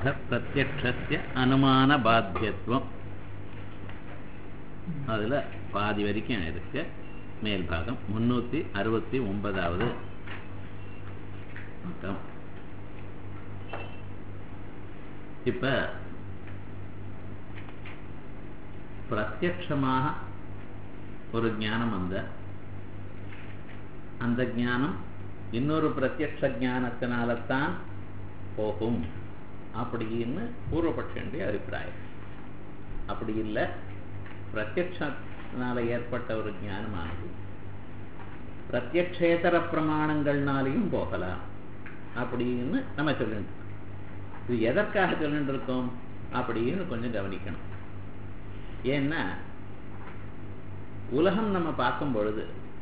அத பிரத்யக்ஷஸ்ய அனுமான பாத்தியத்துவம் அதுல பாதி வரைக்கும் இருக்கு மேல் பாகம் முன்னூத்தி அறுபத்தி ஒன்பதாவது பக்கம் இப்ப பிரத்யக்ஷமாக ஒரு ஞானம் வந்த அந்த ஞானம் இன்னொரு பிரத்யக்ஷ ஞானத்தினால்தான் போகும் அப்படின்னு பூர்வபட்சனுடைய அபிப்பிராயம் அப்படி இல்லை பிரத்யக்ஷனால ஏற்பட்ட ஒரு ஞானமானது பிரத்யக்ஷேதர பிரமாணங்கள்னாலையும் போகலாம் அப்படின்னு நம்ம சொல்லிட்டு இது எதற்காக சொல்லிட்டு இருக்கோம் அப்படின்னு கொஞ்சம் கவனிக்கணும் ஏன்னா உலகம் நம்ம பார்க்கும் பொழுது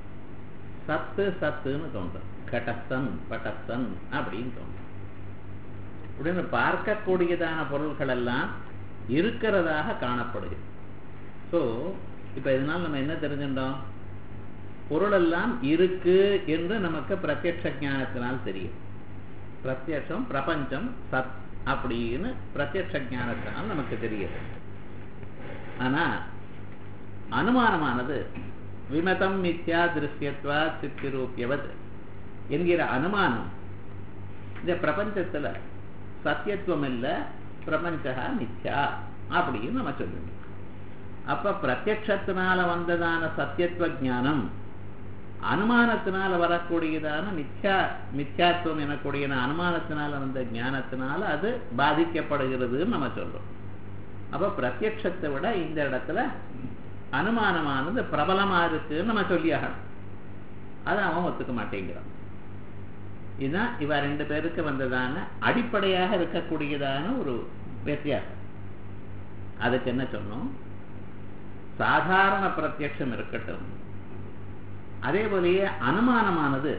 சத்து சத்துன்னு தோன்றும் கடத்தன் பட்டத்தன் அப்படின்னு தோன்றும் அப்படின்னு பார்க்கக்கூடியதான பொருள்கள் எல்லாம் இருக்கிறதாக காணப்படுகிறது ஸோ இப்போ இதனால் நம்ம என்ன தெரிஞ்சிட்டோம் பொருளெல்லாம் இருக்கு என்று நமக்கு பிரத்யட்ச ஞானத்தினால் தெரியும் பிரத்யட்சம் பிரபஞ்சம் சத் அப்படின்னு பிரத்யட்ச ஞானத்தினால் நமக்கு தெரியுது ஆனா அனுமானமானது விமதம் மித்யா திருஷ்யத்வா சித்திரூபியவது என்கிற அனுமானம் இந்த பிரபஞ்சத்துல சத்தியத்துவம் இல்லை பிரபஞ்சா மித்யா அப்படின்னு நம்ம சொல்லணும் அப்ப பிரத்யக்ஷத்தினால வந்ததான சத்தியத்துவ ஜானம் அனுமானத்தினால வரக்கூடியதான மித்யா மித்யாத்துவம் எனக்கூடிய அனுமானத்தினால வந்த ஞானத்தினால அது பாதிக்கப்படுகிறதுன்னு நம்ம சொல்றோம் அப்ப பிரத்யக்ஷத்தை விட இந்த இடத்துல அனுமானமானது பிரபலமா இருக்குன்னு நம்ம சொல்லியாகணும் அதை அவன் ஒத்துக்க மாட்டேங்கிறான் இதுதான் இவ ரெண்டு பேருக்கு வந்ததான அடிப்படையாக இருக்கக்கூடியதான ஒரு வித்தியாசம் அதுக்கு என்ன சொன்னோம் சாதாரண பிரத்யட்சம் இருக்கட்டும் அதே போலயே அனுமானமானது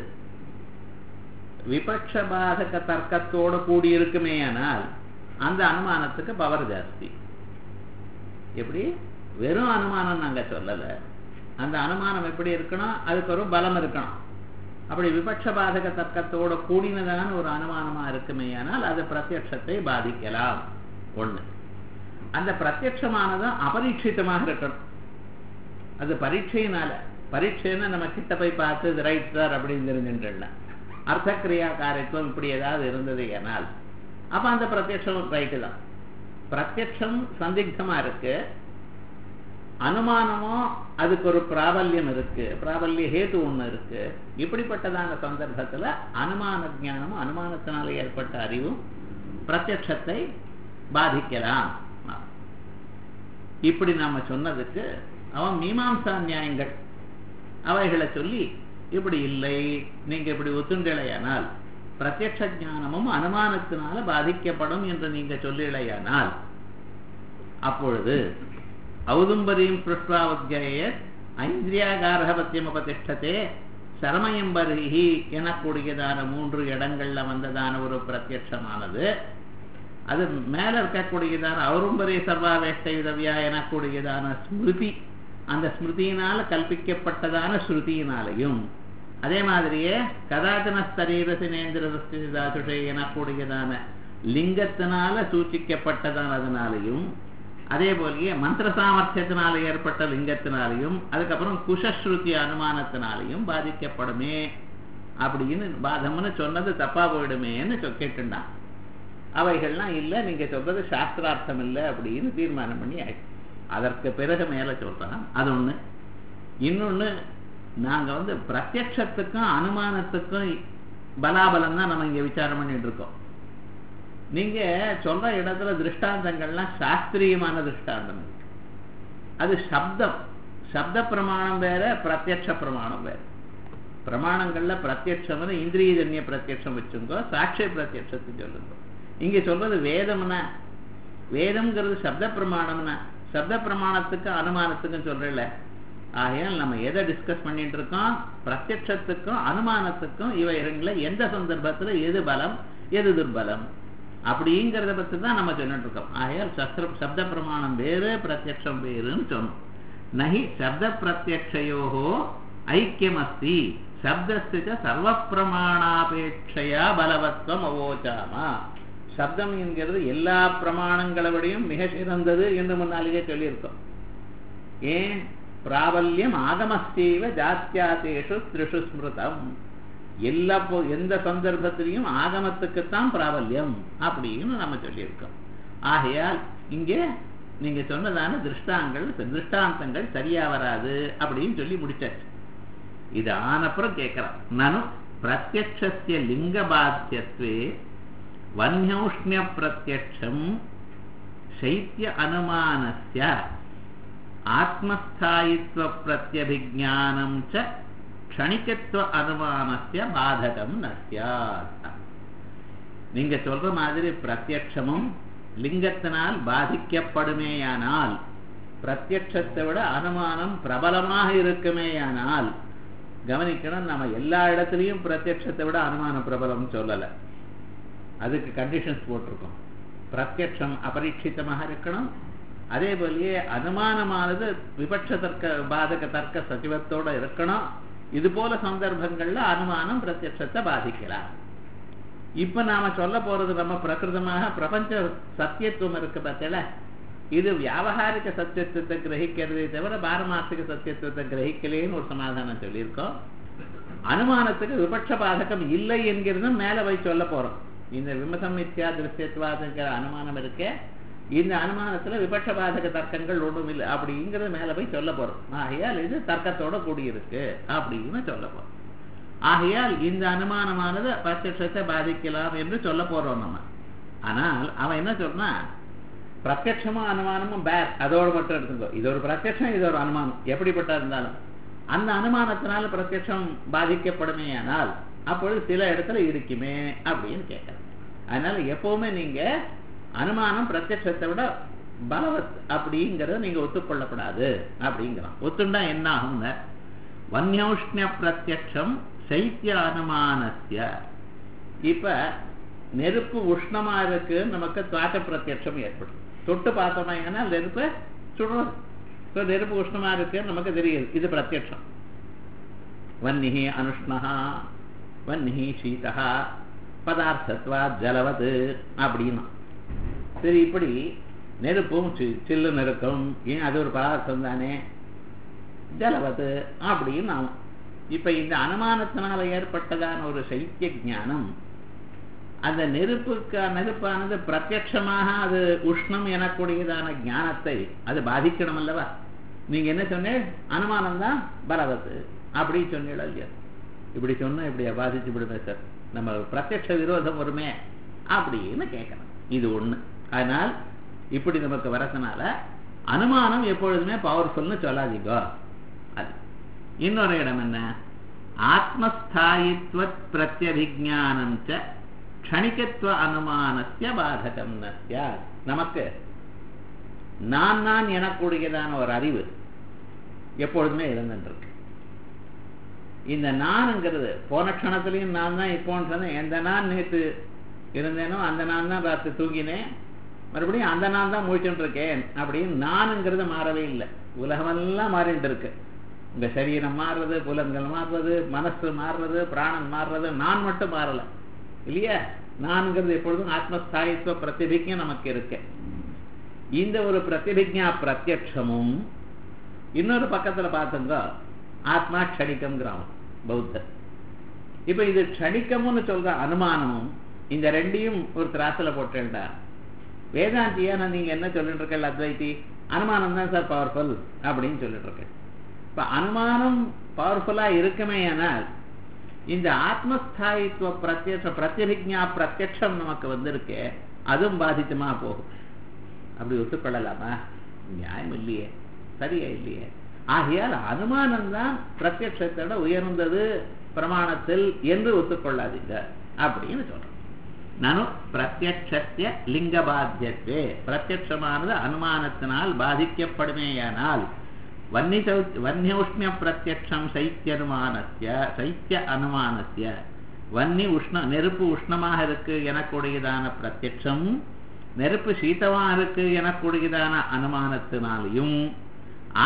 விபக்ஷ பாதக தர்க்கத்தோடு கூடியிருக்குமே ஆனால் அந்த அனுமானத்துக்கு பவர் ஜாஸ்தி எப்படி வெறும் அனுமானம் நாங்க சொல்லல அந்த அனுமானம் எப்படி இருக்கணும் அதுக்கு ஒரு பலம் இருக்கணும் அப்படி விபட்ச பாதக தர்க்கத்தோட கூடினதான ஒரு அனுமானமா இருக்குமே ஆனால் அது பிரத்யட்சத்தை பாதிக்கலாம் ஒண்ணு அந்த பிரத்யட்சமானது அபரீட்சிதமாக இருக்கணும் அது பரீட்சையினால பரீட்சைன்னா நம்ம கிட்ட போய் பார்த்து இது ரைட் சார் அப்படின்னு தெரிஞ்சுட்டு அர்த்த கிரியா காரியத்துவம் இப்படி ஏதாவது இருந்தது ஏனால் அப்ப அந்த பிரத்யட்சம் ரைட்டு தான் பிரத்யட்சம் சந்திக்தமா இருக்கு அனுமானமோ அதுக்கு ஒரு பிராபல்யம் இருக்கு பிராபல்ய ஹேத்து ஒண்ணு இருக்கு இப்படிப்பட்டதான சந்தர்ப்பத்துல அனுமான ஜானமும் அனுமானத்தினால ஏற்பட்ட அறிவும் பிரத்யட்சத்தை பாதிக்கலாம் இப்படி நாம சொன்னதுக்கு அவன் மீமாம்சா நியாயங்கள் அவைகளை சொல்லி இப்படி இல்லை நீங்க இப்படி ஒத்துண்டலையானால் பிரத்யட்ச ஜானமும் அனுமானத்தினால பாதிக்கப்படும் என்று நீங்க சொல்லிலையானால் அப்பொழுது ஔதும்பரியும் பிருஷ்டாவத்திய ஐந்திரியாகாரகபத்தியம் உபதிஷ்டத்தே சரமயம்பரிஹி எனக்கூடியதான மூன்று இடங்கள்ல வந்ததான ஒரு பிரத்யட்சமானது அது மேல இருக்கக்கூடியதான அவரும்பரிய சர்வாவேஷ்ட உதவியா எனக்கூடியதான ஸ்மிருதி அந்த ஸ்மிருதியினால கல்பிக்கப்பட்டதான ஸ்ருதியினாலையும் அதே மாதிரியே கதாதன ஸ்தரீரசினேந்திரதாசுஷை எனக்கூடியதான லிங்கத்தினால சூச்சிக்கப்பட்டதான அதனாலையும் அதே போலயே மந்திர சாமர்த்தியத்தினால ஏற்பட்ட லிங்கத்தினாலையும் அதுக்கப்புறம் குஷஸ்ருதி அனுமானத்தினாலையும் பாதிக்கப்படுமே அப்படின்னு பாதம்னு சொன்னது தப்பா போயிடுமேன்னு கேட்டுண்டான் அவைகள்லாம் இல்லை நீங்க சொல்றது சாஸ்திரார்த்தம் இல்லை அப்படின்னு தீர்மானம் பண்ணி ஆயிடுச்சு அதற்கு பிறகு மேல சொல்றான் அது ஒண்ணு இன்னொன்னு நாங்க வந்து பிரத்யட்சத்துக்கும் அனுமானத்துக்கும் பலாபலம் தான் நம்ம இங்க விசாரம் பண்ணிட்டு இருக்கோம் நீங்க சொல்ற இடத்துல திருஷ்டாந்தங்கள்லாம் சாஸ்திரியமான திருஷ்டாந்தம் இருக்கு அது சப்தம் சப்த பிரமாணம் வேற பிரத்யட்ச பிரமாணம் வேற பிரமாணங்கள்ல பிரத்யட்சம் இந்திரியஜன்ய பிரத்யட்சம் வச்சுங்கோ சாட்சிய பிரத்யட்சத்தை சொல்லுங்க இங்க சொல்றது வேதம்னா வேதம்ங்கிறது சப்த பிரமாணம்னா சப்த பிரமாணத்துக்கு அனுமானத்துக்கும் சொல்றல ஆகையால் நம்ம எதை டிஸ்கஸ் பண்ணிட்டு இருக்கோம் பிரத்யட்சத்துக்கும் அனுமானத்துக்கும் இவை இரண்டுல எந்த சந்தர்ப்பத்துல எது பலம் எது துர்பலம் அப்படிங்கிறத பத்தி தான் நம்ம சொல்லிட்டு இருக்கோம் ஆகையால் சஸ்திர சப்த பிரமாணம் வேறு பிரத்யட்சம் வேறுன்னு சொன்னோம் நகி சப்த பிரத்யக்ஷயோகோ ஐக்கியம் அஸ்தி சப்தஸ்து சர்வ பிரமாணாபேட்சையா பலவத்வம் அவோச்சாமா சப்தம் என்கிறது எல்லா பிரமாணங்களை விடையும் மிக சிறந்தது என்று முன்னாலேயே சொல்லியிருக்கோம் ஏன் பிராபல்யம் ஆகமஸ்தீவ ஜாத்தியாதேஷு திருஷு ஸ்மிருதம் எல்லா போ எந்த சந்தர்ப்பத்திலையும் ஆகமத்துக்குத்தான் பிராபல்யம் அப்படின்னு நம்ம சொல்லியிருக்கோம் ஆகையால் இங்கே நீங்க சொன்னதான திருஷ்டாங்கள் திருஷ்டாந்தங்கள் சரியா வராது அப்படின்னு சொல்லி முடிச்சாச்சு இது ஆனப்புறம் கேட்கிறான் நானும் பிரத்யக்ஷஸ்ய லிங்க பாத்தியத்வே வன்யௌஷ்ணிய பிரத்யக்ஷம் சைத்திய அனுமானஸ்ய ஆத்மஸ்தாயித்வ பிரத்யபிஜானம் ச க்ஷணிகத்துவ அனுமானஸ்ய பாதகம் நஸ்யாத் நீங்க சொல்ற மாதிரி பிரத்யக்ஷமும் லிங்கத்தினால் பாதிக்கப்படுமேயானால் பிரத்யக்ஷத்தை விட அனுமானம் பிரபலமாக இருக்குமேயானால் கவனிக்கணும் நம்ம எல்லா இடத்துலையும் பிரத்யக்ஷத்தை விட அனுமானம் பிரபலம் சொல்லலை அதுக்கு கண்டிஷன்ஸ் போட்டிருக்கோம் பிரத்யக்ஷம் அபரீட்சித்தமாக இருக்கணும் அதே போலயே அனுமானமானது விபட்ச தர்க்க பாதக தர்க்க சச்சிவத்தோட இருக்கணும் இது போல சந்தர்ப்பங்கள்ல அனுமானம் பிரத்யட்சத்தை பாதிக்கலாம் இப்ப நாம சொல்ல போறது நம்ம பிரகிருதமாக பிரபஞ்ச சத்தியத்துவம் இருக்கு பார்த்தல இது வியாபகாரிக சத்தியத்துவத்தை கிரகிக்கிறதே தவிர பாரமார்த்திக சத்தியத்துவத்தை கிரகிக்கலேன்னு ஒரு சமாதானம் சொல்லியிருக்கோம் அனுமானத்துக்கு விபட்ச பாதகம் இல்லை என்கிறதும் மேல போய் சொல்ல போறோம் இந்த விமசம் மித்யா திருஷ்யத்வாதங்கிற அனுமானம் இருக்கே இந்த அனுமானத்துல விபட்ச பாதக தர்க்கங்கள் ஒன்றும் இல்லை அப்படிங்கிறது மேல போய் சொல்ல போறோம் ஆகையால் இது தர்க்கத்தோட கூடியிருக்கு அப்படின்னு சொல்ல போறோம் ஆகையால் இந்த அனுமானமானது பிரத்யட்சத்தை பாதிக்கலாம் என்று சொல்ல போறோம் நம்ம ஆனால் அவன் என்ன சொன்னா பிரத்யட்சமும் அனுமானமும் பேர் அதோடு மட்டும் எடுத்துக்கோ இது ஒரு பிரத்யட்சம் இது ஒரு அனுமானம் எப்படிப்பட்ட இருந்தாலும் அந்த அனுமானத்தினால பிரத்யட்சம் பாதிக்கப்படுமே ஆனால் அப்பொழுது சில இடத்துல இருக்குமே அப்படின்னு கேட்கறேன் அதனால எப்பவுமே நீங்க அனுமானம் பிரத்யட்சத்தை விட பலவத் அப்படிங்கறத நீங்க ஒத்துக்கொள்ளப்படாது அப்படிங்கிறான் ஒத்துண்டா என்ன ஆகுங்க வன்யோஷ்ணிய பிரத்யட்சம் சைத்திய அனுமானஸ்ய இப்ப நெருப்பு உஷ்ணமா இருக்கு நமக்கு துவாச்ச பிரத்யட்சம் ஏற்படும் தொட்டு பார்த்தோமா ஏன்னா நெருப்பு சுடுறது நெருப்பு உஷ்ணமா இருக்கு நமக்கு தெரியுது இது பிரத்யட்சம் வன்னிஹி அனுஷ்ணா வன்னிஹி சீதா பதார்த்தத்வா ஜலவது அப்படின்னா சரி இப்படி நெருப்பும் சில்லுன்னு இருக்கும் ஏன் அது ஒரு பதார்த்தம் தானே ஜலவது அப்படின்னு ஆகும் இப்ப இந்த அனுமானத்தினால ஏற்பட்டதான ஒரு சைத்திய ஞானம் அந்த நெருப்புக்கு நெருப்பானது பிரத்யட்சமாக அது உஷ்ணம் எனக்கூடியதான ஞானத்தை அது பாதிக்கணும் அல்லவா நீங்க என்ன சொன்னேன் அனுமானம் தான் பலவத்து அப்படி சொன்னீங்களா இல்லையா இப்படி சொன்னா இப்படி பாதிச்சு விடுமே சார் நம்ம பிரத்யட்ச விரோதம் வருமே அப்படின்னு கேட்கணும் இது ஒண்ணு அதனால் இப்படி நமக்கு வரதுனால அனுமானம் எப்பொழுதுமே பவர்ஃபுல்னு சொல்லாதீங்க அது இன்னொரு இடம் என்ன ஆத்மஸ்தாயித்வ பிரத்யபிஜானம் க்ஷணிகத்துவ அனுமானஸ்ய பாதகம் நமக்கு நான் நான் எனக்கூடியதான ஒரு அறிவு எப்பொழுதுமே இருந்துருக்கு இந்த நான்ங்கிறது போன க்ஷணத்திலையும் நான் தான் இப்போன்னு சொன்னேன் எந்த நான் நேற்று இருந்தேனோ அந்த நான் தான் ராத்து தூங்கினேன் மறுபடியும் அந்த நான் தான் முழிச்சுட்டு இருக்கேன் அப்படின்னு நானுங்கிறது மாறவே இல்லை உலகமெல்லாம் மாறிட்டு இருக்கு உங்க சரீரம் மாறுறது புலன்கள் மாறுறது மனசு மாறுறது பிராணன் மாறுறது நான் மட்டும் மாறல இல்லையா நான்கிறது எப்பொழுதும் ஆத்மஸ்தாயித்துவ பிரதிபிஜம் நமக்கு இருக்கு இந்த ஒரு பிரதிபிஜா பிரத்யட்சமும் இன்னொரு பக்கத்துல பார்த்தோங்க ஆத்மா க்ஷணிக்கம்ங்கிறான் பௌத்தர் இப்ப இது க்ஷணிக்கம்னு சொல்ற அனுமானமும் இந்த ரெண்டையும் ஒரு திராசில போட்டேன்டா வேதாந்தியா நீங்க என்ன சொல்லிட்டு இருக்கல அத்வைத்தி அனுமானம் தான் சார் பவர்ஃபுல் அப்படின்னு சொல்லிட்டு இருக்கேன் இப்ப அனுமானம் பவர்ஃபுல்லா இருக்குமே ஆனால் இந்த ஆத்மஸ்தாயித்துவ பிரத்யட்ச பிரத்யபிஜா பிரத்யட்சம் நமக்கு வந்திருக்கே அதுவும் பாதித்துமா போகும் அப்படி ஒத்துக்கொள்ளலாமா நியாயம் இல்லையே சரியா இல்லையே ஆகையால் அனுமானம் தான் பிரத்யட்சத்தோட உயர்ந்தது பிரமாணத்தில் என்று ஒத்துக்கொள்ளாதீங்க அப்படின்னு சொல்றேன் நானும் பிரத்யட்சத்திய லிங்க பாத்தியத்தே பிரத்யட்சமானது அனுமானத்தினால் பாதிக்கப்படுமேயானால் வன்னி வன்னிய பிரத்யட்சம் சைத்திய அனுமானத்திய சைத்திய அனுமானத்திய வன்னி உஷ்ண நெருப்பு உஷ்ணமாக இருக்கு எனக்கூடியதான பிரத்யட்சம் நெருப்பு சீதமா இருக்கு எனக்கூடியதான அனுமானத்தினாலையும்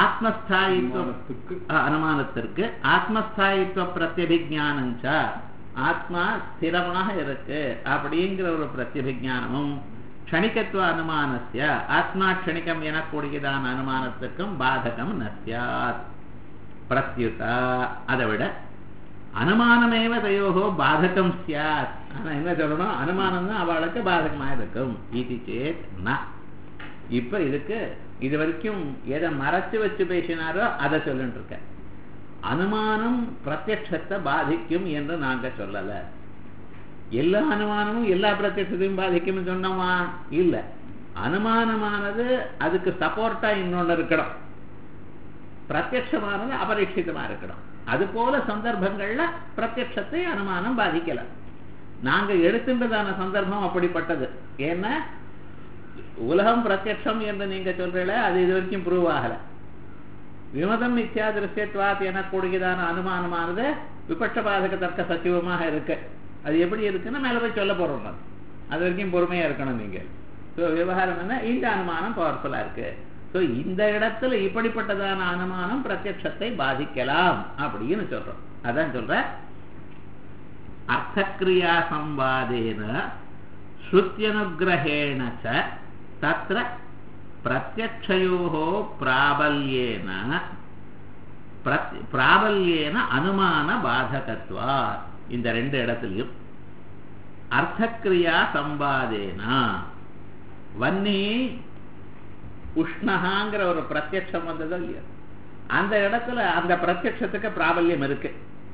ஆத்மஸ்தாயித்துவ அனுமானத்திற்கு ஆத்மஸ்தாயித்துவ பிரத்யபிஜானஞ்ச ஆத்மா ஸ்திரமாக இருக்கு அப்படிங்கிற ஒரு பிரத்யபிஜானமும் க்ஷணிகத்துவ அனுமானஸ்ய ஆத்மா க்ஷணிகம் எனக்கூடியதான அனுமானத்துக்கும் பாதகம் நஸ்யாத் பிரத்யுதா அதை விட அனுமானமேவ தயோகோ பாதகம் சியாத் ஆனா என்ன சொல்லணும் அனுமானம் தான் அவளுக்கு பாதகமா இருக்கும் இது சேத் ந இப்ப இதுக்கு இது வரைக்கும் எதை மறைச்சு வச்சு பேசினாரோ அதை சொல்லிட்டு இருக்க அனுமானம் பிரத்யட்சத்தை பாதிக்கும் என்று நாங்க சொல்லல எல்லா அனுமானமும் எல்லா பிரத்யட்சத்தையும் பாதிக்கும் சொன்னோமா இல்ல அனுமானமானது அதுக்கு சப்போர்ட்டா இன்னொன்னு இருக்கணும் பிரத்யட்சமானது அபரீட்சிதமா இருக்கணும் அது போல சந்தர்ப்பங்கள்ல பிரத்யட்சத்தை அனுமானம் பாதிக்கல நாங்க எடுத்துன்றதான சந்தர்ப்பம் அப்படிப்பட்டது ஏன்னா உலகம் பிரத்யட்சம் என்று நீங்க சொல்றீங்கள அது இது வரைக்கும் ப்ரூவ் ஆகல விமதம் மித்யா திருஷ்யத்வாத் எனக்கூடியதான அனுமானமானது விபட்சபாதக தர்க்க சத்தியமாக இருக்கு அது எப்படி இருக்குன்னு மேல போய் சொல்ல போறோம் நான். அது வரைக்கும் பொறுமையா இருக்கணும் நீங்க ஸோ விவகாரம் என்ன இந்த அனுமானம் பவர்ஃபுல்லா இருக்கு ஸோ இந்த இடத்துல இப்படிப்பட்டதான அனுமானம் பிரத்யட்சத்தை பாதிக்கலாம் அப்படின்னு சொல்றோம் அதான் சொல்ற அர்த்தக்கிரியா சம்பாதேன ஸ்ருத்தியனுகிரகேண ச தத்ர பிரத்யக்ஷயோः பிராபல்யேன பிரத்- பிராபல்யேன அனுமான பாதகத்வா இந்த ரெண்டு இடத்துலயும் அர்த்தக்கிரியா சம்பாதேனா வன்னி உஷ்ணகாங்கிற ஒரு பிரத்யட்சம் வந்ததோ இல்லையா அந்த இடத்துல அந்த பிரத்யட்சத்துக்கு பிராபல்யம் இருக்கு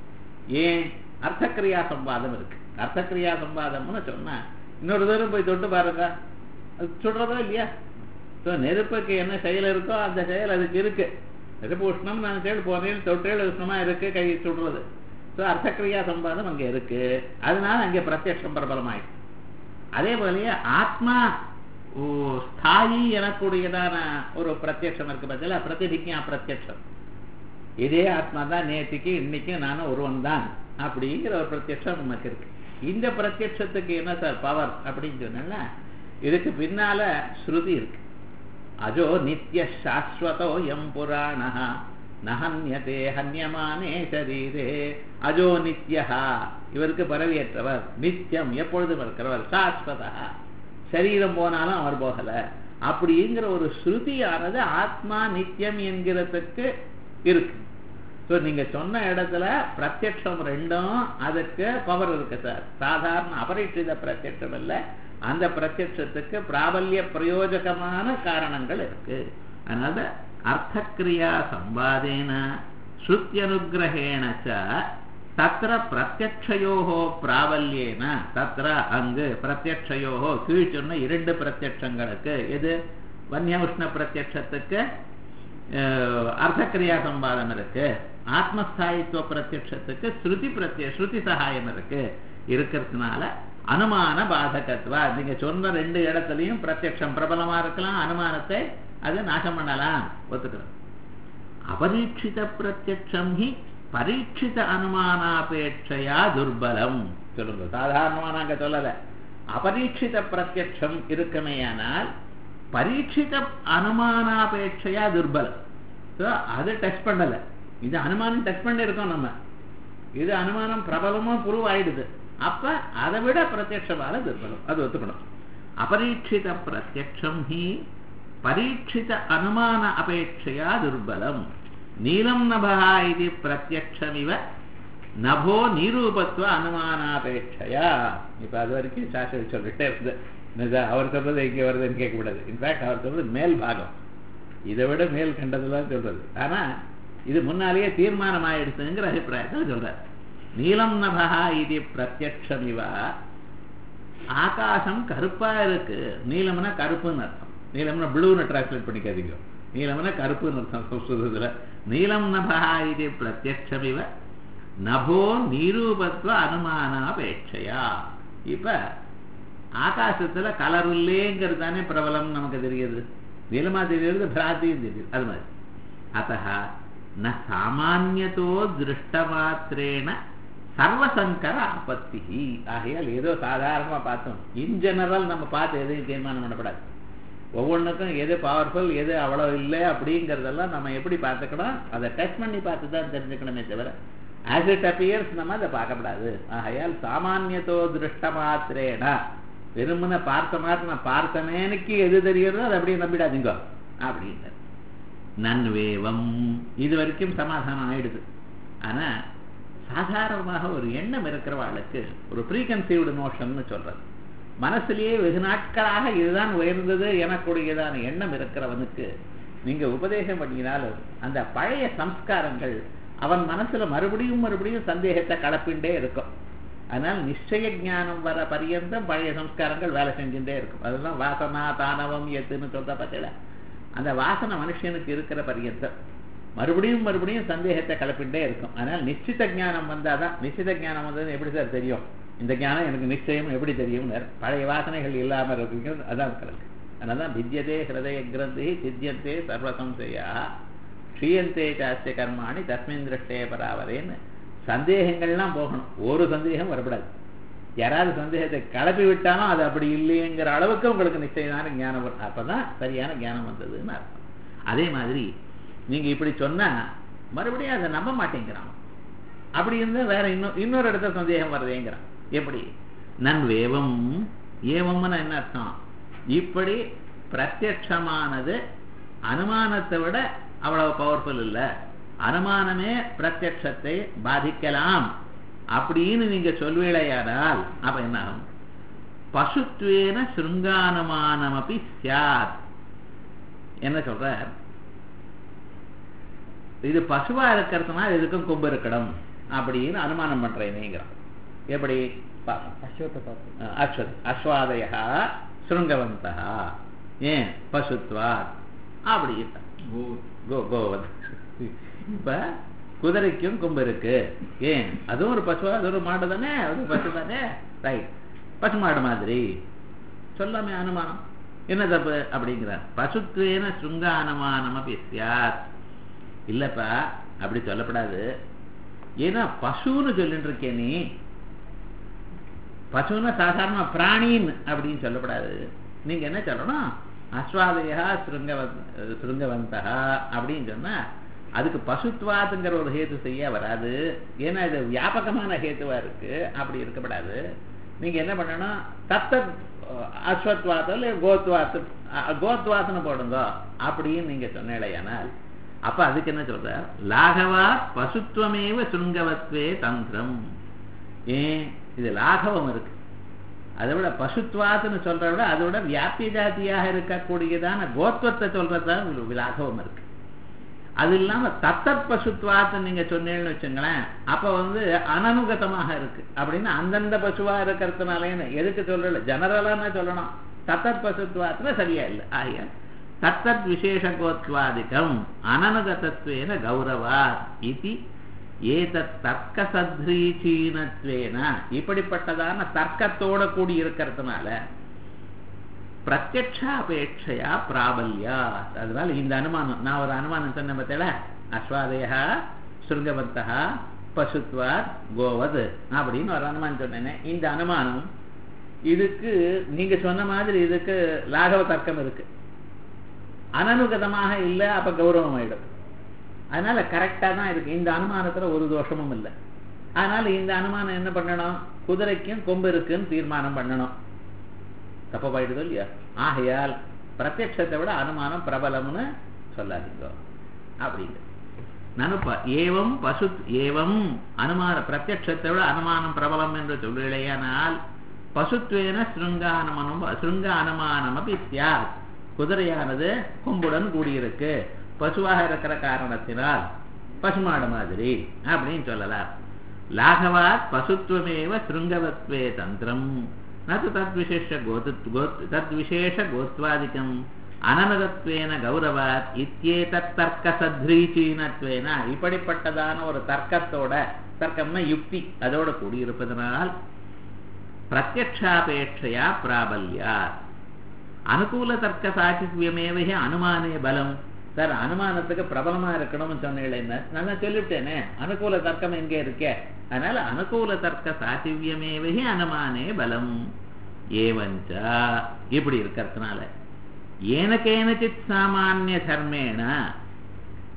ஏன் அர்த்தக்கிரியா சம்பாதம் இருக்கு அர்த்தக்கிரியா சம்பாதம்னு சொன்னா இன்னொரு தூரம் போய் தொட்டு பாருங்க அது சுடுறதோ இல்லையா ஸோ நெருப்புக்கு என்ன செயல் இருக்கோ அந்த செயல் அதுக்கு இருக்கு நெருப்பு உஷ்ணம் நான் செயல் போனேன் தொட்டேல் உஷ்ணமா இருக்கு கை சுடுறது ஸோ அர்த்தக்கிரியா சம்பாதம் அங்க இருக்கு அதனால அங்கே பிரத்யட்சம் பிரபலமாயிடுச்சு அதே போலயே ஆத்மா ஓ, ஸ்தாயி எனக்கூடியதான ஒரு பிரத்யட்சம் இருக்கு பார்த்தீங்களா பிரதிபிக்ஞா பிரத்யட்சம் இதே ஆத்மா தான் நேத்திக்கு இன்னைக்கு நானும் ஒருவன் தான் அப்படிங்கிற ஒரு பிரத்யட்சம் நமக்கு இருக்கு இந்த பிரத்யட்சத்துக்கு என்ன சார் பவர் அப்படின்னு சொன்னா இதுக்கு பின்னால ஸ்ருதி இருக்கு அஜோ நித்ய சாஸ்வதோ எம் புராணः நஹன்யதே ஹன்யமானே சரீரே அஜோ நித்யஹா இவருக்கு பரவியற்றவர் நித்தியம் எப்பொழுதும் இருக்கிறவர் சாஸ்வதா சரீரம் போனாலும் அவர் போகல அப்படிங்கிற ஒரு ஸ்ருதியானது ஆத்மா நித்தியம் என்கிறதுக்கு இருக்கு ஸோ நீங்க சொன்ன இடத்துல பிரத்யட்சம் ரெண்டும் அதுக்கு பவர் இருக்கு சார் சாதாரண அபரிட்சித பிரத்யட்சம் இல்லை அந்த பிரத்யட்சத்துக்கு பிராபல்ய பிரயோஜகமான காரணங்கள் இருக்கு அதனால அர்த்தக்கிரியா சம்பாதேன ஸ்ருத்தியனுகிரகேண ச தத்திர பிரத்யக்ஷயோகோ பிராபல்யேன தத்திர அங்கு பிரத்யக்ஷயோகோ கீழ் சொன்ன இரண்டு பிரத்யட்சங்களுக்கு எது வன்ய உஷ்ண பிரத்யட்சத்துக்கு அஹ், அர்த்தக்கிரியா சம்பாதம் இருக்கு ஆத்மஸ்தாயித்துவ பிரத்யட்சத்துக்கு ஸ்ருதி பிரத்ய ஸ்ருதி சகாயம் இருக்கு இருக்கிறதுனால அனுமான பாதகத்வா நீங்க சொன்ன ரெண்டு இடத்துலயும் பிரத்யட்சம் பிரபலமா இருக்கலாம் அனுமானத்தை அது நாசம் பண்ணலாம் ஒத்துக்கிறோம் அபரீட்சித பிரத்யட்சம் ஹி பரீட்சித அனுமானாபேட்சையா துர்பலம் சொல்லுங்க சாதாரணமா நாங்க சொல்லல அபரீட்சித பிரத்யட்சம் இருக்குமேயானால் பரீட்சித அனுமானாபேட்சையா துர்பலம் So, அது டெஸ்ட் பண்ணல இது அனுமானம் டெஸ்ட் பண்ணிருக்கோம் நம்ம இது அனுமானம் பிரபலமா ப்ரூவ் ஆயிடுது அப்ப அதை விட பிரத்யட்சமான துர்பலம் அது ஒத்துக்கணும் அபரீட்சித பிரத்யக்ஷம் ஹி பரீட்சித அனுமான அபேட்சையா துர்பலம் நீலம் நபா இது பிரத்யக்ஷமிவ நபோ நிரூபத்துவ அனுமானாபேட்சையா இப்ப அது வரைக்கும் சாஸ்திரி சொல்லிட்டே இருந்தது என்னது, அவர் சொல்றது இங்க வருதுன்னு கேட்கக்கூடாது இன்ஃபேக்ட் அவர் சொல்றது மேல் பாகம் இதை விட மேல் கண்டதுலாம் சொல்றது ஆனா இது முன்னாலேயே தீர்மானம் ஆயிடுச்சுங்கிற அபிப்பிராயத்தில் சொல்றார் நீலம் நபா இது பிரத்யக்ஷமிவா ஆகாசம் கருப்பா இருக்கு நீலம்னா கருப்புன்னு அர்த்தம் நீலம்னா ப்ளூன்னு டிரான்ஸ்லேட் பண்ணிக்காதீங்க நீலம்னா கருப்புன்னு அர்த்தம் சம்ஸ்கிருதத்துல நீலம் நபா இது பிரத்யக்ஷமிவ நபோ நிரூபத்துவ அனுமானாபேட்சையா இப்ப ஆகாசத்துல கலர் இல்லேங்கிறது தானே பிரபலம் நமக்கு தெரியுது நீளமா தெரியுது பிராத்தியும் தெரியுது அது மாதிரி அத்தः ந சாமானியத்தோ திருஷ்டமாத்திரேன சர்வசங்கர ஆபத்தி ஆகையால் ஏதோ சாதாரணமா பார்த்தோம் இன் ஜெனரல் நம்ம பார்த்து எதையும் தீர்மானம் பண்ணப்படாது ஒவ்வொன்றுக்கும் எது பவர்ஃபுல் எது அவ்வளோ இல்லை அப்படிங்கிறதெல்லாம் நம்ம எப்படி பார்த்துக்கணும் அதை டெஸ்ட் பண்ணி பார்த்து தான் தெரிஞ்சுக்கணுமே தவிர ஆஸ் இட் அப்பியர்ஸ் நம்ம அதை பார்க்கப்படாது ஆகையால் சாமானியத்தோ திருஷ்ட மாத்திரேனா வெறுமனை பார்த்த மாதிரி நான் பார்த்தமேனுக்கு எது தெரியுறதோ அதை அப்படியே நம்பிடாதீங்க அப்படின்னு நன்வேவம் இது வரைக்கும் சமாதானம் ஆயிடுது ஆனா சாதாரணமாக ஒரு எண்ணம் இருக்கிறவாளுக்கு ஒரு ப்ரீகன்சீவ்டு நோஷன்னு சொல்றது மனசுலயே வெகு நாட்களாக இதுதான் உயர்ந்தது எனக்குடையதான எண்ணம் இருக்கிறவனுக்கு நீங்க உபதேசம் பண்ணினாலும் அந்த பழைய சம்ஸ்காரங்கள் அவன் மனசுல மறுபடியும் மறுபடியும் சந்தேகத்தை கலப்பிண்டே இருக்கும் அதனால் நிச்சய ஞானம் வர பரியந்தம் பழைய சம்ஸ்காரங்கள் வேலை செஞ்சுட்டே இருக்கும் அதெல்லாம் வாசனா தானவம் எத்துன்னு சொல்ற பத்தில அந்த வாசனை மனுஷனுக்கு இருக்கிற பரியந்தம் மறுபடியும் மறுபடியும் சந்தேகத்தை கலப்பிண்டே இருக்கும் அதனால் நிச்சித ஞானம் வந்தாதான் நிச்சித ஞானம் வந்தது எப்படி சார் தெரியும் இந்த ஞானம் எனக்கு நிச்சயம் எப்படி தெரியும் பழைய வாசனைகள் இல்லாமல் இருக்கிறது அதான் கலக்கு அதனால்தான் வித்யதே ஹிருதய கிரந்தி சித்தியந்தே சர்வசம்சயா க்ஷீயந்தே சாஸ்திய கர்மாணி தஸ்மின் திருஷ்டே பராவரேன்னு சந்தேகங்கள்லாம் போகணும் ஒரு சந்தேகம் வரக்கூடாது யாராவது சந்தேகத்தை கிளப்பி விட்டாலும் அது அப்படி இல்லைங்கிற அளவுக்கு உங்களுக்கு நிச்சயமான ஞானம் வரும் அப்பதான் சரியான ஞானம் வந்ததுன்னு அர்த்தம் அதே மாதிரி நீங்க இப்படி சொன்னா மறுபடியும் அதை நம்ப மாட்டேங்கிறான் அப்படி இருந்தா வேற இன்னும் இன்னொரு இடத்துல சந்தேகம் வருதேங்கிறான் எப்படி நன்வேவம் ஏவம்னு என்ன அர்த்தம் இப்படி பிரத்யட்சமானது அனுமானத்தை விட அவ்வளவு பவர்ஃபுல் இல்ல அனுமானமே பிரத்யட்சத்தை பாதிக்கலாம் அப்படின்னு நீங்க சொல்வீழையானால் அப்ப என்ன ஆகும் பசுத்வேன சிருங்கானுமானமபி சியாத் என்ன சொல்ற இது பசுவா இருக்கிறதுனால இதுக்கும் கொம்பு இருக்கணும் அப்படின்னு அனுமானம் பண்றேனேங்கிறான் எப்படி அஸ்வத் அஸ்வாதய சுருங்கவந்த ஏன் பசுத்வா அப்படி கோ கோவத் இப்ப குதிரைக்கும் கொம்பு இருக்கு ஏன் அதுவும் ஒரு பசுவா அது ஒரு மாடு தானே அது பசு தானே ரைட் பசு மாடு மாதிரி சொல்லாமே அனுமானம் என்ன தப்பு அப்படிங்கிறார் பசுத்வேன சுங்க அனுமானம் அப்படி சியாத் இல்லப்பா அப்படி சொல்லப்படாது ஏன்னா பசுன்னு சொல்லிட்டு இருக்கே நீ பசுன்னா சாதாரண பிராணின்னு அப்படின்னு சொல்லப்படாது நீங்க என்ன சொல்லணும் அஸ்வாதயா சுருங்கவன் சுருங்கவந்தா அப்படின்னு சொன்னா அதுக்கு பசுத்வாத்துங்கிற ஒரு ஹேத்து செய்ய வராது ஏன்னா இது வியாபகமான ஹேத்துவா இருக்கு அப்படி இருக்கப்படாது நீங்க என்ன பண்ணணும் தத்த அஸ்வத்வாத்தோ இல்லை கோத்வாத்து கோத்வாத்துன்னு போடுங்க அப்படின்னு நீங்க சொன்னேலையானால் அப்ப அதுக்கு என்ன சொல்ற லாகவா பசுத்துவமேவ சுருங்கவத்வே தந்திரம் ஏன் இது லாகவம் இருக்கு அதை விட பசுத்வாத்துன்னு சொல்றத விட அதை விட வியாபிய ஜாத்தியாக இருக்கக்கூடியதான கோத்வத்தை சொல்றதுதான் லாகவம் இருக்கு அது இல்லாம தத்தத் பசுத்வாத்து நீங்க சொன்னீங்கன்னு வச்சுங்களேன் அப்ப வந்து அனனுகதமாக இருக்கு அப்படின்னு அந்தந்த பசுவா இருக்கிறதுனாலே எதுக்கு சொல்லல ஜெனரலான சொல்லணும் தத்தத் பசுத்வாத்துல சரியா இல்லை ஆகிய தத்தத் விசேஷ கோத்வாதிகம் அனனுகதத்வேன கௌரவா இது ஏதத் தர்க்க சத்ரீச்சீனத்வேன இப்படிப்பட்டதான தர்க்கத்தோட கூடி இருக்கிறதுனால பிரத்யக்ஷாபேட்சையா பிராபல்யா அதனால இந்த அனுமானம் நான் ஒரு அனுமானம் சொன்ன பார்த்தல அஸ்வாதயா சுருங்கவந்தா பசுத்வாத் கோவத் அப்படின்னு ஒரு அனுமானம் சொன்னேன் இந்த அனுமானம் இதுக்கு நீங்க சொன்ன மாதிரி இதுக்கு லாகவ தர்க்கம் இருக்கு அனனுகதமாக இல்லை அப்ப கௌரவம் ஆயிடும் அதனால கரெக்டா தான் இருக்கு இந்த அனுமானத்துல ஒரு தோஷமும் இல்லை அதனால இந்த அனுமானம் என்ன பண்ணணும் குதிரைக்கும் கொம்பு இருக்குன்னு தீர்மானம் பண்ணணும் தப்பாயிடுதோ இல்லையா ஆகையால் பிரத்யட்சத்தை விட அனுமானம் பிரபலம்னு சொல்லாதீங்க அப்படிங்க நனுப்ப ஏவம் பசு ஏவம் அனுமான பிரத்யட்சத்தை விட அனுமானம் பிரபலம் என்று சொல்லிடையானால் பசுத்வேன சிருங்கானமனம் சிருங்க அனுமானம் அப்படி சியாத் குதிரையானது கொம்புடன் கூடியிருக்கு பசுவாக இருக்கிற காரணத்தினால் பசுமாடு மாதிரி அப்படின்னு சொல்லலாம் லாகவாத் பசுத்துவமேவ சிருங்கவத்வே தந்திரம் நது தத்விசேஷ கோத்து தத்விசேஷ கோத்வாதிக்கம் அனனதத்வேன கௌரவாத் இத்தியேதத் தர்க்க சத்ரீச்சீனத்வேன இப்படிப்பட்டதான ஒரு தர்க்கத்தோட தர்க்கம்னா யுக்தி அதோட கூடியிருப்பதனால் பிரத்யக்ஷாபேட்சையா பிராபல்யா அனுகூல தர்க்க சாட்சித்யமேவ அனுமானே பலம் சார் அனுமானத்துக்கு பிரபலமா இருக்கணும்னு சொன்னீங்களே என்ன நான் தான் சொல்லிவிட்டேனே அனுகூல தர்க்கம் எங்கே இருக்கே அதனால அனுகூல தர்க்க சாத்திவியமேவே அனுமானே பலம் ஏவஞ்சா இப்படி இருக்கிறதுனால ஏனக்கேனச்சித் சாமானிய தர்மேன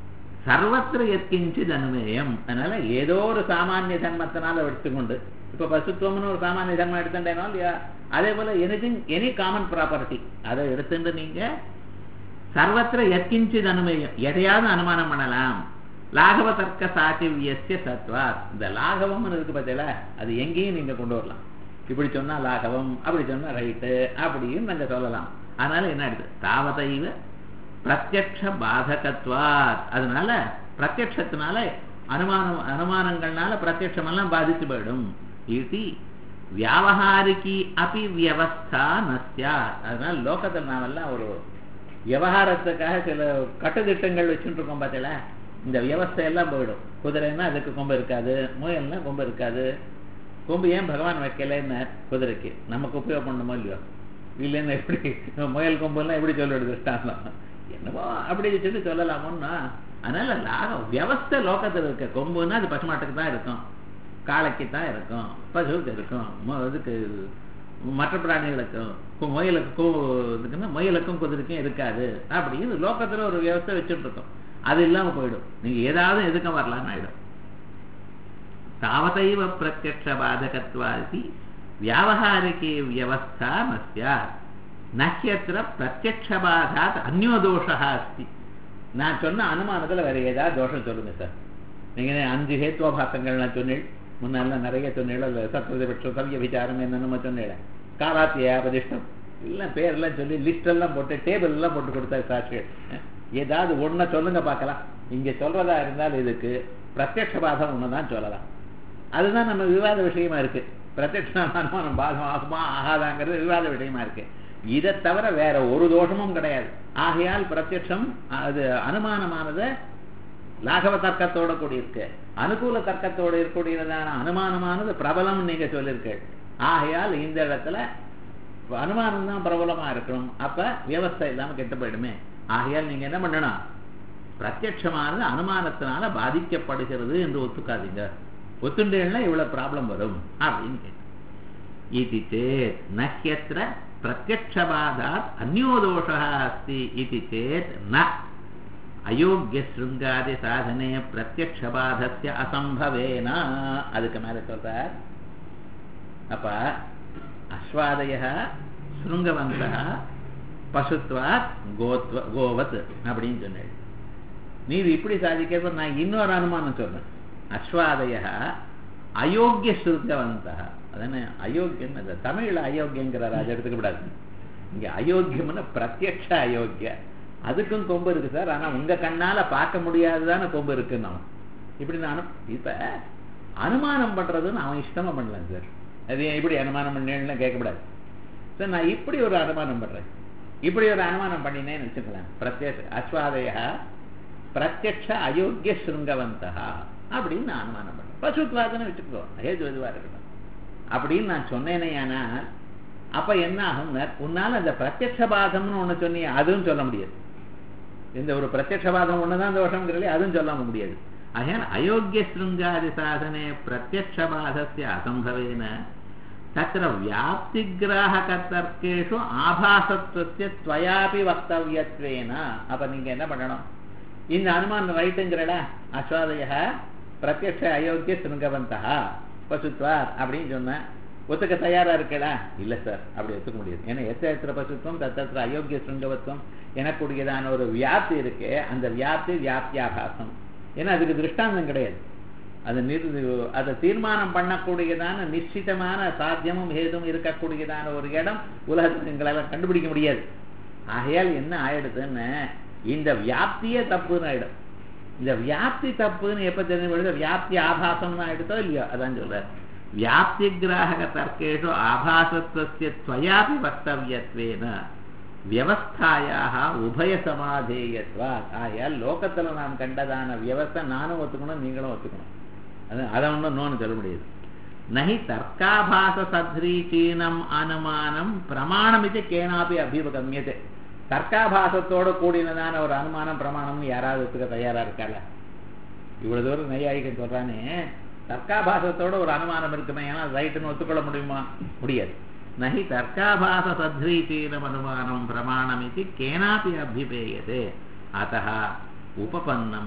சர்வத்திர எத்கிஞ்சித் அனுமேயம் அதனால ஏதோ ஒரு சாமானிய தர்மத்தினால எடுத்துக்கொண்டு இப்ப பசுத்துவம்னு ஒரு சாமானிய தர்மம் எடுத்துட்டேனோ இல்லையா அதே போல எனிதிங் எனி காமன் ப்ராப்பர்ட்டி அதை எடுத்துட்டு நீங்க சர்வத்திர எத்கிஞ்சித் அனுமேயம் எதையாவது அனுமானம் பண்ணலாம் லாகவ தர்க்க சாட்டிவியஸ்ய சத்வாத் இந்த லாகவம்னு இருக்கு பார்த்தீங்களா அது எங்கேயும் நீங்க கொண்டு வரலாம் இப்படி சொன்னா லாகவம் அப்படி சொன்னா ரைட்டு அப்படின்னு நாங்க சொல்லலாம் அதனால என்ன ஆயிடுது தாவதைவ பிரத்யக்ஷ பாதகத்வாத் அதனால பிரத்யக்ஷத்தினால அனுமானம் அனுமானங்கள்னால பிரத்யக்ஷம் எல்லாம் பாதிச்சு போயிடும் இது வியாபகாரிக்கு அபி வியவஸ்தா நஸ்யா அதனால லோகத்தில் நாமெல்லாம் ஒரு விவகாரத்துக்காக சில கட்டுத்திட்டங்கள் வச்சுட்டு இருக்கோம் பார்த்தீங்களா இந்த வியவஸ்தை எல்லாம் போயிடும் குதிரைன்னா அதுக்கு கொம்பு இருக்காது முயல்னா கொம்பு இருக்காது கொம்பு ஏன் பகவான் வைக்கலன்னு குதிரைக்கு நமக்கு உபயோகம் பண்ணணுமோ இல்லையோ இல்லைன்னு எப்படி முயல் கொம்புலாம் எப்படி சொல்லிடுது திருஷ்டாந்தம் என்னமோ அப்படி சொல்லி சொல்லலாமோன்னா அதனால லாக வியவஸ்தை லோகத்தில் இருக்க கொம்புன்னா அது பசுமாட்டுக்கு தான் இருக்கும் காளைக்கு தான் இருக்கும் பசுவுக்கு இருக்கும் மு- இதுக்கு மற்ற பிராணிகளுக்கும் கு- முயலுக்கு கு- இதுக்குன்னா முயலுக்கும் குதிரைக்கும் இருக்காது அப்படின்னு லோகத்துல ஒரு வியவஸ்தை வச்சுட்டு இருக்கோம் அது இல்லாம போயிடும் நீங்க ஏதாவது எதுக்கும் வரலாம்னு ஆயிடும் तावतैव प्रत्यक्षबाधकत्वादि व्यावहारिकी व्यवस्था न स्यात् न ह्यत्र प्रत्यक्षबाधात् अन्यो दोषः अस्ति நான் சொன்ன அனுமானத்துல வேற ஏதாவது தோஷம் சொல்லுங்க சார் நீங்க அஞ்சு ஹேத்வாபாசங்கள் நான் சொன்னேன் முன்னெல்லாம் நிறைய சொன்னேன் சத்வதிபட்சம் கவிய விசாரம் என்னென்னமோ சொன்னேன் காராத்திய பிரதிஷ்டம் எல்லாம் பேரெல்லாம் சொல்லி லிஸ்ட் எல்லாம் போட்டு டேபிள் எல்லாம் போட்டு கொடுத்தாரு சாட்சிகள் ஏதாவது ஒன்றை சொல்லுங்க பார்க்கலாம் இங்க சொல்றதா இருந்தால் இதுக்கு பிரத்யக்ஷபாதம் ஒண்ணுதான் சொல்லலாம் அதுதான் நம்ம விவாத விஷயமா இருக்கு பிரத்யக்ஷ அனுமானம் பாதம் ஆகுமா ஆகாதாங்கிறது விவாத விஷயமா இருக்கு இதை தவிர வேற ஒரு தோஷமும் கிடையாது ஆகையால் பிரத்யக்ஷம் அது அனுமானமானது லாகவ தர்க்கத்தோட கூடியிருக்கு அனுகூல தர்க்கத்தோட இருக்கக்கூடியதான அனுமானமானது பிரபலம் நீங்க சொல்லியிருக்கீர்கள் ஆகையால் இந்த இடத்துல அனுமானம் தான் பிரபலமா இருக்கணும் அப்ப வியவஸ்தை இல்லாம கெட்டு போயிடுமே ஆகையால் நீங்க என்ன பண்ணணும் பிரத்யட்சமானது அனுமானத்தினால பாதிக்கப்படுகிறது என்று ஒத்துக்காதீங்க ஒத்துண்டேன்னா இவ்வளவு ப்ராப்ளம் வரும் அப்படின்னு கேட்டேன் இது சேத் நஹ்யத்ர பிரத்யக்ஷபாதாத் அந்யோ தோஷः अस्ति इति चेत् न அயோக்கியஸ்ருங்காதி சாதனே பிரத்யக்ஷபாதஸ்ய அசம்பவேன அதுக்கு மேல சொல்றார் அப்ப அஸ்வாதய ஸ்ருங்கவந்த பசுத்வாத் கோத்வ கோவத் அப்படின்னு சொன்னேன் நீர் இப்படி சாதிக்கிறப்ப நான் இன்னொரு அனுமானம் சொன்னேன் அஸ்வாதய அயோக்கிய ஸ்ருங்கவந்த அதானே அயோக்கியம் அது தமிழ்ல அயோக்கியங்கிறார் அதை எடுத்துக்கப்படாது இங்க அயோக்கியம்னு பிரத்யக்ஷ அயோக்கிய அதுக்கும் கொம்பு இருக்கு சார் ஆனா உங்க கண்ணால பார்க்க முடியாதுதானே கொம்பு இருக்கு நான் இப்படி நானும் இப்ப அனுமானம் பண்றதுன்னு அவன் இஷ்டமா பண்ணலாம் சார் அது ஏன் இப்படி அனுமானம் பண்ணேன்னு கேட்கக்கூடாது சார் நான் இப்படி ஒரு அனுமானம் பண்றேன் இப்படி ஒரு அனுமானம் பண்ணினேன்னு வச்சுக்கலாம் பிரத்யக்ஷ அஸ்வாதய பிரத்யக்ஷ அயோக்கிய ஸ்ருங்கவந்தா அப்படின்னு நான் அனுமானம் பண்றேன் பசுத்வாதனை வச்சுக்கோ ஹேது இதுவா இருக்கட்டும் அப்படின்னு நான் சொன்னேனே ஆனால் அப்ப என்ன ஆகும் உன்னால அந்த பிரத்யக்ஷபாதம்னு ஒண்ணு சொன்னியே அதுவும் சொல்ல முடியாது இந்த ஒரு பிரத்யக்ஷபாதம் ஒண்ணுதான் தோஷங்கிறதே அதுவும் சொல்ல முடியாது ஆகையால் அயோக்கிய ஸ்ருங்காதி சாதனே பிரத்யக்ஷபாதஸ்ய அசம்பவேன தத்திர வியாப்திகிராக தர்க்கேஷு ஆபாசத்துவத்திய துவயாபி வக்தவியத்வேன அப்ப நீங்க என்ன பண்ணணும் இந்த அனுமானம் ரைட்டுங்கிறட அஸ்வாதய பிரத்யக்ஷ அயோக்கிய சிருங்கவந்தா பசுத்வா அப்படின்னு சொன்ன ஒத்துக்க தயாரா இருக்கடா இல்ல சார் அப்படி ஒத்துக்க முடியாது ஏன்னா எத்த எத்திர பசுத்துவம் தத்திர அயோக்கிய சுங்கவத்துவம் எனக்கூடியதான ஒரு வியாப்தி இருக்கு அந்த வியாப்தி வியாப்தியாபாசம் ஏன்னா அதுக்கு திருஷ்டாந்தம் கிடையாது அது நிர் அதை தீர்மானம் பண்ணக்கூடியதான நிச்சிதமான சாத்தியமும் ஏதும் இருக்கக்கூடியதான ஒரு இடம் உலகத்தில் எங்களால் கண்டுபிடிக்க முடியாது ஆகையால் என்ன ஆயிடுதுன்னு இந்த வியாப்தியே தப்புன்னு ஆயிடும் இந்த வியாப்தி தப்புன்னு எப்ப தெரிஞ்சு வியாப்தி ஆபாசம்னு ஆயிடுதோ இல்லையோ அதான் சொல்ற வியாப்தி கிராக தர்க்கேஷு ஆபாசத்துவசிய துவயாபி வக்தவியத்வேன வியவஸ்தாயாக உபய சமாதேயத்வா ஆகையால் லோகத்துல நாம் கண்டதான வியவஸ்தை நானும் ஒத்துக்கணும் நீங்களும் ஒத்துக்கணும் அது அதை ஒன்றும் நோன்னு சொல்ல முடியாது நகி தர்க்காபாச சத்ரீச்சீனம் அனுமானம் பிரமாணம் இது கேனாபி அபிபகமியது தர்க்காபாசத்தோட கூடினதான ஒரு அனுமானம் பிரமாணம்னு யாராவது ஒத்துக்க தயாரா இருக்கால இவ்வளவு தூரம் நையாயிக்கம் சொல்றானே தர்க்காபாசத்தோட ஒரு அனுமானம் இருக்குமே ஏன்னா ரைட்டுன்னு ஒத்துக்கொள்ள முடியுமா முடியாது நகி தர்க்காபாச சத்ரீச்சீனம் அனுமானம் பிரமாணம் இது கேனாபி அபிபேயதே அத்த உபபன்னம்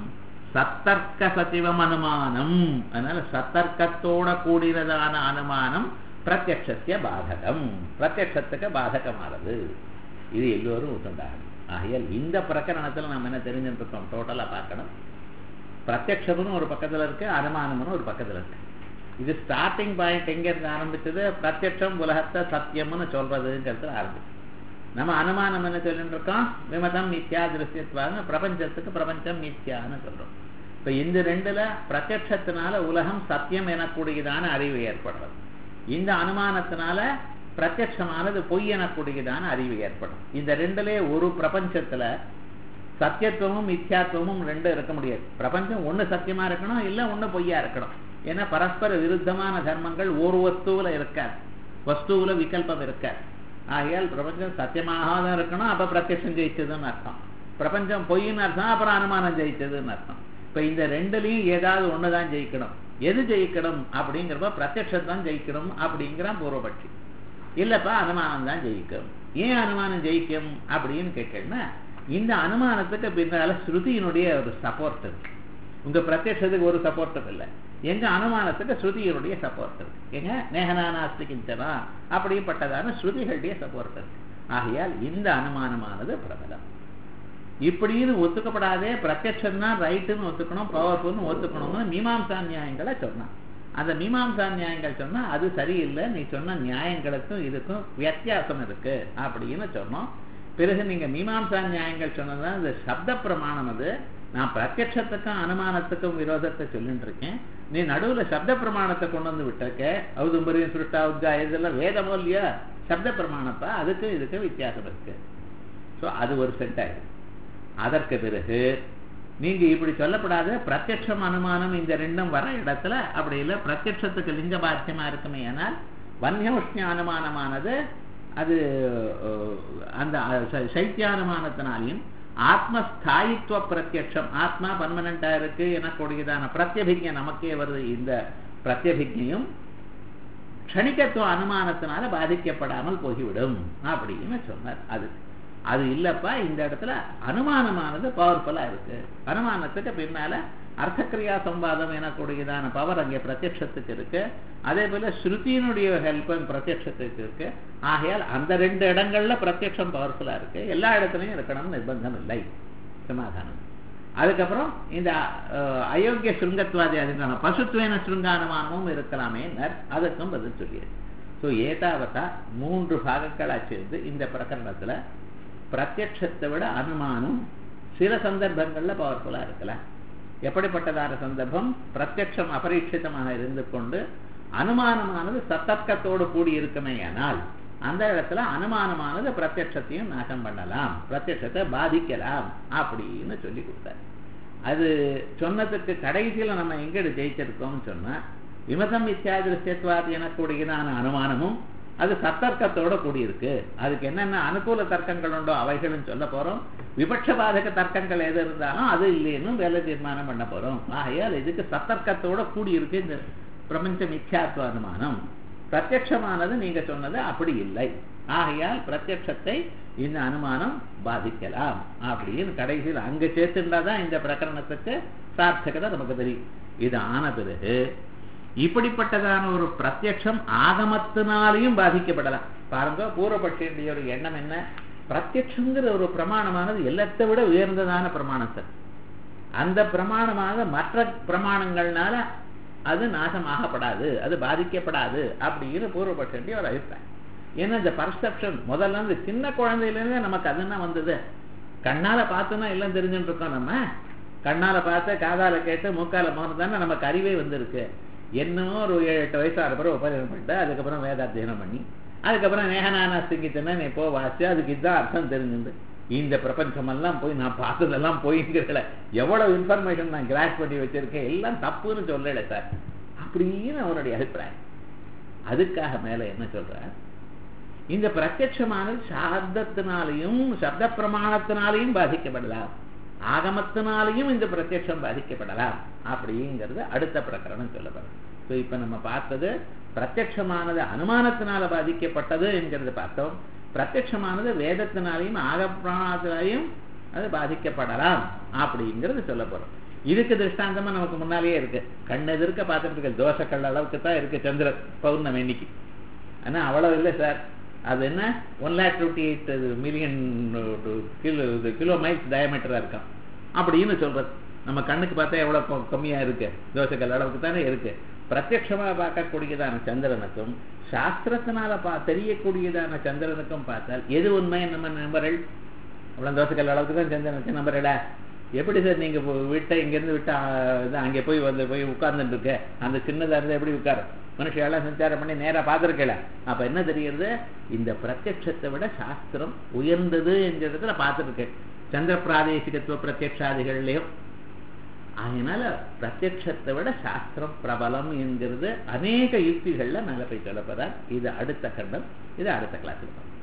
சத்தர்க்க சத்திவம் அனுமானம் அதனால சத்தர்க்கத்தோட கூடினதான அனுமானம் பிரத்யக்ஷத்திய பாதகம் பிரத்யக்ஷத்துக்கு பாதகமானது இது எல்லோரும் ஒத்துண்டாகும் ஆகையால் இந்த பிரகரணத்துல நம்ம என்ன தெரிஞ்சுட்டு இருக்கோம் டோட்டலா பார்க்கணும் பிரத்யக்ஷம்னு ஒரு பக்கத்துல இருக்கு அனுமானம்னு ஒரு பக்கத்துல இருக்கு இது ஸ்டார்டிங் பாயிண்ட் எங்க இருந்து ஆரம்பிச்சது பிரத்யக்ஷம் உலகத்தை சத்தியம்னு சொல்றதுங்கிறது ஆரம்பிச்சு நம்ம அனுமானம் என்ன சொல்லிட்டு இருக்கோம் விமதம் மித்யா திருஷ்யத்வான்னு பிரபஞ்சத்துக்கு பிரபஞ்சம் மித்யான்னு சொல்றோம் இப்ப இந்த ரெண்டுல பிரத்யட்சத்தினால உலகம் சத்தியம் எனக்கூடியதான அறிவு ஏற்படுறது இந்த அனுமானத்தினால பிரத்யட்சமானது பொய் எனக்கூடியதான அறிவு ஏற்படும் இந்த ரெண்டுல ஒரு பிரபஞ்சத்துல சத்தியத்துவமும் மித்யாத்துவமும் ரெண்டு இருக்க முடியாது பிரபஞ்சம் ஒண்ணு சத்தியமா இருக்கணும் இல்ல ஒண்ணு பொய்யா இருக்கணும் ஏன்னா பரஸ்பர விருத்தமான தர்மங்கள் ஒரு வஸ்துவில இருக்காது வஸ்துவில விகல்பம் இருக்காது ஆகையால் பிரபஞ்சம் சத்தியமாக தான் இருக்கணும் அப்ப பிரத்யட்சம் ஜெயிச்சதுன்னு அர்த்தம் பிரபஞ்சம் பொய்ன்னு அர்த்தம் அப்புறம் அனுமானம் ஜெயிச்சதுன்னு அர்த்தம் இப்ப இந்த ரெண்டுலயும் ஏதாவது ஒண்ணுதான் ஜெயிக்கணும் எது ஜெயிக்கணும் அப்படிங்கிறப்ப பிரத்யட்சம் தான் ஜெயிக்கணும் அப்படிங்கிறான் பூர்வபட்சி இல்லப்பா அனுமானம் தான் ஜெயிக்கும் ஏன் அனுமானம் ஜெயிக்கும் அப்படின்னு கேட்டேன்னா இந்த அனுமானத்துக்கு பின்னால ஸ்ருதியினுடைய ஒரு சப்போர்ட் இருக்கு உங்க பிரத்யட்சத்துக்கு ஒரு சப்போர்ட்டும் இல்லை எங்க அனுமானத்துக்கு ஸ்ருதியினுடைய சப்போர்ட் இருக்கு எங்க நேகனானாஸ்தி கிஞ்சனா அப்படிப்பட்டதான ஸ்ருதிகளுடைய சப்போர்ட் இருக்கு ஆகையால் இந்த அனுமானமானது பிரபலம் இப்படின்னு ஒத்துக்கப்படாதே பிரத்யட்சம் தான் ரைட்டுன்னு ஒத்துக்கணும் பவர்ஃபுல்னு ஒத்துக்கணும்னு மீமாம்சா நியாயங்களை சொன்னான் அந்த மீமாம்சா நியாயங்கள் சொன்னா அது சரியில்லை நீ சொன்ன நியாயங்களுக்கும் இதுக்கும் வித்தியாசம் இருக்கு அப்படின்னு சொன்னோம் பிறகு நீங்க மீமாம்சா நியாயங்கள் சொன்னதுதான் இந்த சப்த பிரமாணம் அது நான் பிரத்யட்சத்துக்கும் அனுமானத்துக்கும் விரோதத்தை சொல்லிட்டு இருக்கேன் நீ நடுவுல சப்த பிரமாணத்தை கொண்டு வந்து விட்டிருக்க அவுதும்பரியம் சுருட்டா உத்கா இதெல்லாம் வேதமோ இல்லையா சப்த பிரமாணப்பா அதுக்கு இதுக்கு வித்தியாசம் இருக்கு ஸோ அது ஒரு செட் ஆயிடுது அதற்கு பிறகு நீங்க இப்படி சொல்லப்படாத பிரத்யட்சம் அனுமானம் இந்த ரெண்டும் வர இடத்துல அப்படி இல்லை பிரத்யட்சத்துக்கு லிங்க பாத்தியமா இருக்குமே ஆனால் வன்யோஷ்ண அனுமானமானது அது அந்த சைத்தியானுமானத்தினாலையும் ஆத்மஸ்தாயித்துவ பிரத்யட்சம் ஆத்மா பர்மனண்டா இருக்கு எனக்கூடியதான பிரத்யபிஜை நமக்கே வருது இந்த பிரத்யபிஜையும் க்ஷணிகத்துவ அனுமானத்தினால பாதிக்கப்படாமல் போய்விடும் அப்படின்னு சொன்னார் அது அது இல்லப்பா இந்த இடத்துல அனுமானமானது பவர்ஃபுல்லா இருக்கு அனுமானத்துக்கு பின்னால அர்த்தக்கிரியா சம்பாதம் எனக்கூடியதான பவர் அங்கே பிரத்யட்சத்துக்கு இருக்கு அதே போல ஸ்ருதியினுடைய ஹெல்ப்பும் பிரத்யட்சத்துக்கு இருக்கு ஆகையால் அந்த ரெண்டு இடங்கள்ல பிரத்யட்சம் பவர்ஃபுல்லா இருக்கு எல்லா இடத்துலையும் இருக்கணும்னு நிர்பந்தம் இல்லை சமாதானம் அதுக்கப்புறம் இந்த அயோக்கிய சுருங்கத்வாதி அதுக்கான பசுத்துவேன சுருங்கானுமானமும் இருக்கலாமே அதுக்கும் பதில் சொல்லியது ஸோ ஏதாவதா மூன்று பாகங்களா சேர்ந்து இந்த பிரகரணத்துல பிரத்யட்சத்தை விட அனுமானம் சில சந்தர்ப்பங்கள்ல பவர்ஃபுல்லா இருக்கலாம் எப்படிப்பட்டதான சந்தர்ப்பம் பிரத்யட்சம் அபரீட்சிதமாக இருந்து கொண்டு அனுமானமானது சத்தர்க்கத்தோடு கூடி இருக்குமே ஆனால் அந்த இடத்துல அனுமானமானது பிரத்யட்சத்தையும் நாசம் பண்ணலாம் பிரத்யட்சத்தை பாதிக்கலாம் அப்படின்னு சொல்லி கொடுத்தார் அது சொன்னதுக்கு கடைசியில நம்ம எங்க ஜெயிச்சிருக்கோம்னு சொன்னா விமதம் இத்தியாதிருஷ்யத்வாதி எனக்கூடியதான அனுமானமும் அது சத்தர்க்கத்தோட கூடியிருக்கு அதுக்கு என்னென்ன அனுகூல தர்க்கங்கள் உண்டோ அவைகளும் சொல்ல போறோம் விபட்ச பாதக தர்க்கங்கள் எது இருந்தாலும் அது இல்லைன்னு வேலை தீர்மானம் பண்ண போறோம் ஆகையால் இதுக்கு சத்தர்க்கத்தோட கூடியிருக்கு இந்த பிரபஞ்ச மித்யாத்வ அனுமானம் பிரத்யட்சமானது நீங்க சொன்னது அப்படி இல்லை ஆகையால் பிரத்யட்சத்தை இந்த அனுமானம் பாதிக்கலாம் அப்படின்னு கடைசியில் அங்க சேர்த்துட்டாதான் இந்த பிரகரணத்துக்கு சார்த்தகதை நமக்கு தெரியும் இது ஆன பிறகு இப்படிப்பட்டதான ஒரு பிரத்யட்சம் ஆகமத்தினாலையும் பாதிக்கப்படலாம் பாருங்க பூர்வபட்சியுடைய ஒரு எண்ணம் என்ன பிரத்யட்சங்கிற ஒரு பிரமாணமானது எல்லாத்தை விட உயர்ந்ததான பிரமாணத்தை அந்த பிரமாணமாக மற்ற பிரமாணங்கள்னால அது நாசமாகப்படாது அது பாதிக்கப்படாது அப்படின்னு பூர்வபட்சியுடைய ஒரு அபிப்பிராயம் ஏன்னா இந்த பர்செப்ஷன் முதல்ல இந்த சின்ன குழந்தையிலேருந்தே நமக்கு அதுன்னா வந்தது கண்ணால பார்த்தோன்னா எல்லாம் தெரிஞ்சுட்டு இருக்கோம் நம்ம கண்ணால பார்த்து காதால கேட்டு மூக்கால மோனம் தானே நமக்கு அறிவே வந்திருக்கு என்னமோ ஒரு ஏழு எட்டு வயசு ஆறு பிறகு உபநயனம் பண்ணிட்டு அதுக்கப்புறம் வேதாத்தியனம் பண்ணி அதுக்கப்புறம் நேகனானா சிங்கித்தனா நீ போ வாசி அதுக்கு இதுதான் அர்த்தம் தெரிஞ்சுண்டு இந்த பிரபஞ்சமெல்லாம் போய் நான் பார்த்ததெல்லாம் போய்ங்கிறல எவ்வளவு இன்ஃபர்மேஷன் நான் கிராஸ் பண்ணி வச்சிருக்கேன் எல்லாம் தப்புன்னு சொல்லல சார் அப்படின்னு அவருடைய அபிப்பிராயம் அதுக்காக மேல என்ன சொல்ற இந்த பிரத்யட்சமானது சாப்தத்தினாலையும் சப்த பிரமாணத்தினாலையும் பாதிக்கப்படலாம் ஆகமத்தினாலையும் இந்த பிரத்யட்சம் பாதிக்கப்படலாம் அப்படிங்கிறது அடுத்த பிரகரணம் சொல்லப்படும் ஸோ இப்ப நம்ம பார்த்தது பிரத்யட்சமானது அனுமானத்தினால பாதிக்கப்பட்டது என்கிறது பார்த்தோம் பிரத்யட்சமானது வேதத்தினாலையும் ஆகப்பிராணத்தினாலையும் அது பாதிக்கப்படலாம் அப்படிங்கிறது சொல்ல போறோம் இதுக்கு திருஷ்டாந்தமா நமக்கு முன்னாலேயே இருக்கு கண்ணு எதிர்க்க பார்த்துட்டு இருக்கு தோசை கல் அளவுக்கு தான் இருக்கு சந்திரன் பௌர்ணமி இன்னைக்கு ஆனா அவ்வளவு இல்லை சார் அது என்ன one lakh twenty eight million kilo kilo miles டயமீட்டரா இருக்கான் அப்படின்னு சொல்றது நம்ம கண்ணுக்கு பார்த்தா எவ்வளவு கொ- கம்மியா இருக்கு தோசைக்கல் அளவுக்கு தானே இருக்கு பிரத்யட்சமா பார்க்கக்கூடியதான சந்திரனுக்கும் சாஸ்திரத்தினால பா தெரியக்கூடியதான சந்திரனுக்கும் பார்த்தால் எது உண்மை நம்ம நம்பர்கள் அவ்வளோ தோசைக்கல் அளவுக்கு தான் சந்திரனுக்கு நம்புறடா எப்படி சார் நீங்க இப்போ விட்ட இங்கேருந்து விட்டு இது அங்கே போய் வந்து போய் உட்கார்ந்துட்டு இருக்க அந்த சின்னதா இருந்தா எப்படி உட்காரும் மனுஷெல்லாம் சஞ்சாரம் பண்ணி நேரா பார்த்துருக்கல அப்ப என்ன தெரியுது இந்த பிரத்யட்சத்தை விட சாஸ்திரம் உயர்ந்தது என்கிறதுல பார்த்துருக்கேன் சந்திர பிராதேசிகத்துவ பிரத்யக்ஷாதிகள்லையும் அதனால பிரத்யட்சத்தை விட சாஸ்திரம் பிரபலம் என்கிறது அநேக யுக்திகள்ல மேல போய் சொல்லப்படுறார் இது அடுத்த கண்டம் இது அடுத்த கிளாஸ்